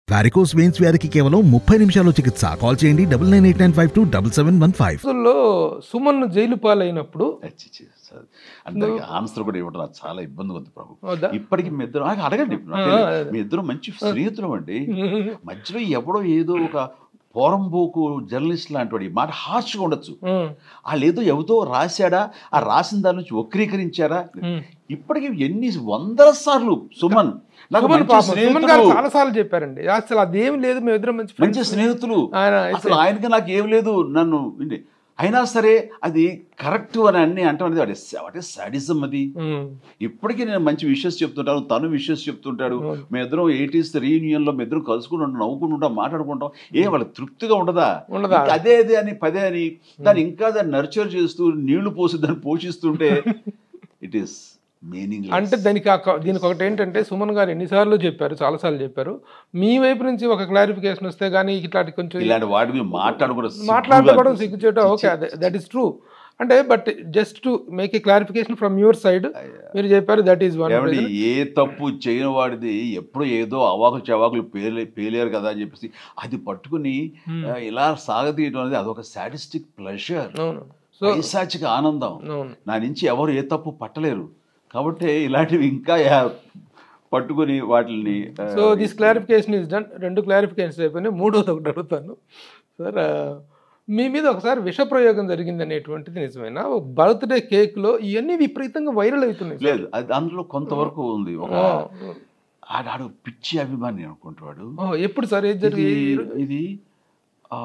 Varicose veins వ్యాధికి కేవలం ముప్పై నిమిషాల్లో చికిత్స కాల్ చేయండి double nine eight nine five two double seven one five రోజుల్లో సుమన్ జైలు పాలైనప్పుడు చి, చి, సార్. అందరికి ఆన్సర్ కూడా ఇవ్వడం నాకు చాలా ఇబ్బందిగా ఉంది ప్రభు వద్దా? ఇప్పటికి మీ ఇద్దరు ఆగ- అడగండి ఆ, నాకేం లేదు. అదే. మీ ఇద్దరు మంచి స్నేహితులు అండి మధ్యలో ఎవడో ఏదో ఒక పోరంబోకు జర్నలిస్ట్ లాంటి వాడు ఈ మాట హార్ష్గా ఉండొచ్చు ఉమ్, వాళ్ళు ఏదో ఎవతో రాశాడా ఆ రాసిన దాని నుంచి వక్రీకరించారా ఉమ్. ఇప్పటికి ఎన్ని వందల సార్లు సుమన్ నాకు సుమన్ మంచి పాపం సుమన్ గారు స్నేహితులు చాలా సార్లు చెప్పారండి అసలు అదేం లేదు మేము ఇద్దరం మంచి మంచి friends. స్నేహితులు ఆయన అయితే- అసలు ఆయనకి నాకు ఏం లేదు నన్ను విండి. అయినా సరే అది కరెక్ట్ అని అన్ని అంటాం అనేది వాడి వాటి సాడిజం అది ఉమ్, ఇప్పటికీ నేను మంచి విషయస్ చెప్తుంటాను తను విషయస్ చెప్తుంటాడు అవును. మీ ఇద్దరం ఎయిటీస్ రీయూనియన్ లో మీ ఇద్దరం కలుసుకుని ఉంటాం నవ్వుకుంటూ ఉంటాం మాట్లాడుకుంటాం ఏ వాళ్ళకి తృప్తిగా ఉండదా ఉండదా? ఇంకా అదే అదే అని పదే అని దాన్ని ఇంకా దాన్ని నర్చర్ చేస్తూ నీళ్లు పోసి దాన్ని పోషిస్తుంటే ఇట్ ఈస్ మీనింగ్ అంటే దానికి ఆ క- దీనికి ఒకటి ఏంటంటే సుమన్ గారు ఎన్నిసార్లు చెప్పారు చాలాసార్లు చెప్పారు మీ వైపు నుంచి ఒక క్లారిఫికేషన్ వస్తే కానీ ఇట్లాంటి కొంచెం ఇలాంటి వాటి మీద మాట్లాడుకోవడం సిగ్గుగా మాట్లాడుకోవడం అనిపిస్తుంది. సిగ్గుచేయటం ఓకే దట్ ఈస్ ట్రూ అంటే but just to make a clarification from your side మీరు చెప్పారు దట్ ఈస్ వన్ ఏమండి ఏ తప్పు చేయని వాడిది ఎప్పుడు ఏదో అవాకులు చవాకులు పేలే పేలేరు కదా అని చెప్పేసి అది పట్టుకుని ఆ, ఇలా సాగతీయడం అనేది అదొక సాటిస్టిక్ ప్లెజర్ అవును సో పైశాచిక ఆనందం అవును నా నుంచి ఎవరు ఏ తప్పు పట్టలేరు కాబట్టి ఇలాంటివి ఇంకా యా- పట్టుకుని వాటిని ఆ, so this clarification is done రెండు క్లారిఫికేషన్స్ అయిపోయినాయి మూడోది ఒకటి అడుగుతాను సార్ ఆ, మీ మీద ఒకసారి విష ప్రయోగం జరిగింది అనేటువంటిది నిజమేనా బర్త్డే కేక్లో ఇవన్నీ విపరీతంగా వైరల్ అవుతున్నాయి సార్. లేదు అది అందులో కొంతవరకు ఉంది ఒక ఓ, ఆడాడు పిచ్చి అభిమాని అనుకుంటాడు ఓ, ఎప్పుడు సార్ ఏది ఇది జరిగింది ఇది ఆ,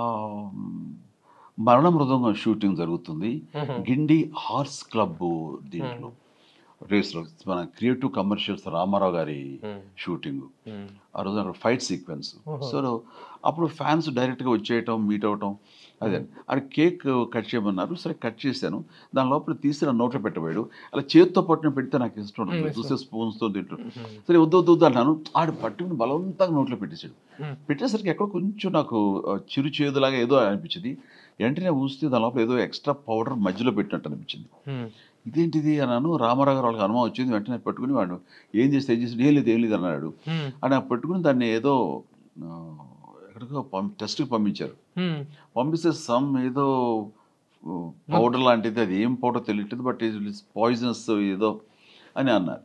మరణ మృదంగం షూటింగ్ జరుగుతుంది గిండి హార్స్ క్లబ్ దీంట్లో రేస్లో మన క్రియేటివ్ కమర్షియల్స్ రామారావు గారి షూటింగ్ ఆ రోజు అక్కడ ఫైట్ సీక్వెన్స్ సో అప్పుడు ఫ్యాన్స్ డైరెక్ట్గా వచ్చేయటం మీట్ అవటం అదే అది కేక్ కట్ చేయమన్నారు సరే కట్ చేశాను దాని లోపల తీసి నా నోట్లో పెట్టబోయాడు అలా చేతితో పట్టున పెడితే నాకు ఇష్టం ఉండదు చూసే స్పూన్స్తో తింటూ సరే వద్దు వద్దు వద్దు అన్నాను ఆడు పట్టుకుని బలవంతంగా నోట్లో పెట్టేశాడు పెట్టేసరికి ఎక్కడ కొంచెం నాకు ఆ, చిరు చేదులాగా ఏదో అనిపించింది వెంటనే ఊస్తే దాని లోపల ఏదో ఎక్స్ట్రా పౌడర్ మధ్యలో పెట్టినట్టు అనిపించింది ఇదేంటిది అన్నాను రామారావు గారు వాళ్ళకి అనుమానం వచ్చింది వెంటనే పెట్టుకుని వాడు ఏం చేస్తే ఏం చేస్తే ఏం లేదు ఏం లేదు అన్నాడు అని ఆ పెట్టుకుని దాన్ని ఏదో ఆ, ఎక్కడికో పం టెస్ట్కి పంపించారు పంపిస్తే సమ్ ఏదో పౌడర్ లాంటిది అది ఏం పౌడర్ తెలియట్లేదు బట్ పాయిజనస్ ఏదో అని అన్నారు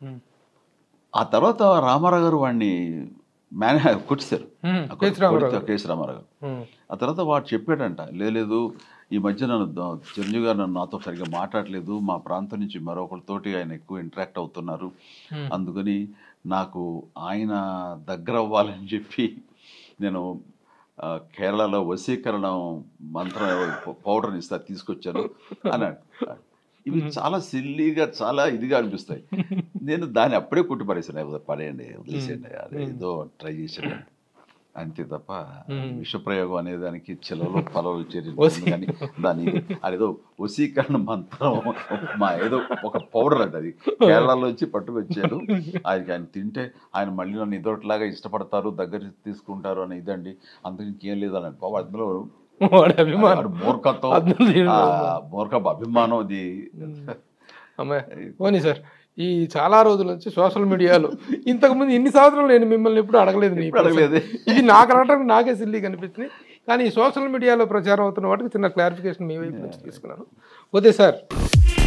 ఆ తర్వాత రామారావు గారు వాడిని మేనే కొట్టేశారు ఆ కేసీ రామారావు కొడితే కేసీ రామారావు గారు ఆ తర్వాత వాడు చెప్పాడంట "లే- లేదు ఈ మధ్య నన్ను ద- చిరంజీవి గారు నన్ను నాతో సరిగ్గా మాట్లాడలేదు మా ప్రాంతం నుంచి మరొకరితోటి ఆయన ఎక్కువ ఇంటరాక్ట్ అవుతున్నారు అందుకని నాకు ఆయన దగ్గర అవ్వాలని చెప్పి నేను ఆ, కేరళలో వశీకరణ మంత్రం పౌడర్ని ఇస్తా తీసుకొచ్చాను అన్నాడు ఇవి చాలా సిల్లీగా చాలా ఇదిగా అనిపిస్తాయి నేను దాన్ని అప్పుడే కుట్టి పడేసాను పడేయండి వదిలేసేయండి అది ఏదో ట్రై చేసాను అంతే తప్ప విష ప్రయోగం అనే దానికి చెలలో పొలలు చేరి కానీ దాని అదేదో వశీకరణ మంత్రం మా ఏదో ఒక పౌడర్ అండి అది కేరళలో వచ్చి పట్టుకొచ్చాడు ఆయనకి ఆయన తింటే ఆయన మళ్ళీ నన్ను ఇదొకటిలాగా ఇష్టపడతారు దగ్గర తీసుకుంటారు అని ఇదండి అందుకు ఇంకేం లేదని పాపం అందులో వాడి అభిమానం వాడు మూర్ఖత్వం అందులో ఏం ఆ, లేదు. మూర్ఖపు అభిమానం అది అమ్మాయి పోనీ సార్ ఈ చాలా రోజుల నుంచి సోషల్ మీడియాలో ఇంతకుముందు ఇన్ని సంవత్సరాలు నేను మిమ్మల్ని ఎప్పుడు అడగలేదు మీ ఎప్పుడు అడగలేదే. ఇది నాకు అడగడానికి నాకే సిల్లీ కనిపించింది కానీ ఈ సోషల్ మీడియాలో ప్రచారం అవుతున్న వాటికి చిన్న క్లారిఫికేషన్ మీ వైపు నుంచి తీసుకున్నాను పోతే సార్